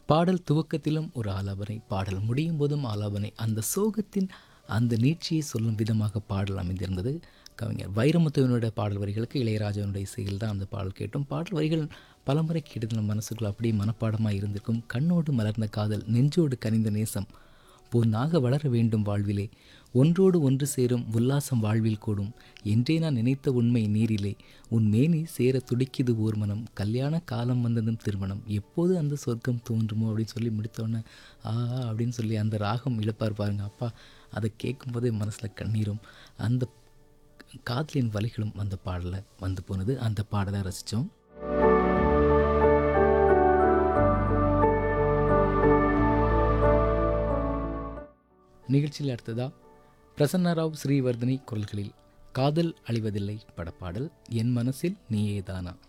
பாடல் துவக்கத்திலும் ஒரு ஆலாபனை பாடல் முடியும் போதும் ஆலாபனை அந்த சோகத்தின் அந்த நீட்சியை சொல்லும் விதமாக பாடல் அமைந்திருந்தது கவிஞர் வைரமுத்துவனுடைய பாடல் வரிகளுக்கு இளையராஜாவினுடைய இசையில் தான் அந்த பாடல் கேட்டோம் பாடல் வரிகள் பலமுறை கேட்டது நம்ம மனசுக்குள்ள அப்படியே மனப்பாடமாக இருந்திருக்கும் கண்ணோடு மலர்ந்த காதல் நெஞ்சோடு கனிந்த நேசம் பொன்னாக வளர வேண்டும் வாழ்விலே ஒன்றோடு ஒன்று சேரும் உல்லாசம் வாழ்வில் கூடும் என்றே நான் நினைத்த உண்மை நீரிலே உன் மேனி சேர துடிக்குது ஓர் மனம் கல்யாண காலம் வந்ததும் திருமணம் எப்போது அந்த சொர்க்கம் தோன்றுமோ அப்படின்னு சொல்லி முடித்தோன்னே ஆ அப்படின்னு சொல்லி அந்த ராகம் இழப்பார் பாருங்க அப்பா அதை கேட்கும்போதே மனசில் கண்ணீரும் அந்த காதலின் வலிகளும் அந்த பாடலை வந்து போனது அந்த பாடலை ரசித்தோம் நிகழ்ச்சியில் அடுத்ததா பிரசன்னராவ் ஸ்ரீவர்தனி குரல்களில் காதல் அழிவதில்லை படப்பாடல் என் மனசில் நீயேதானா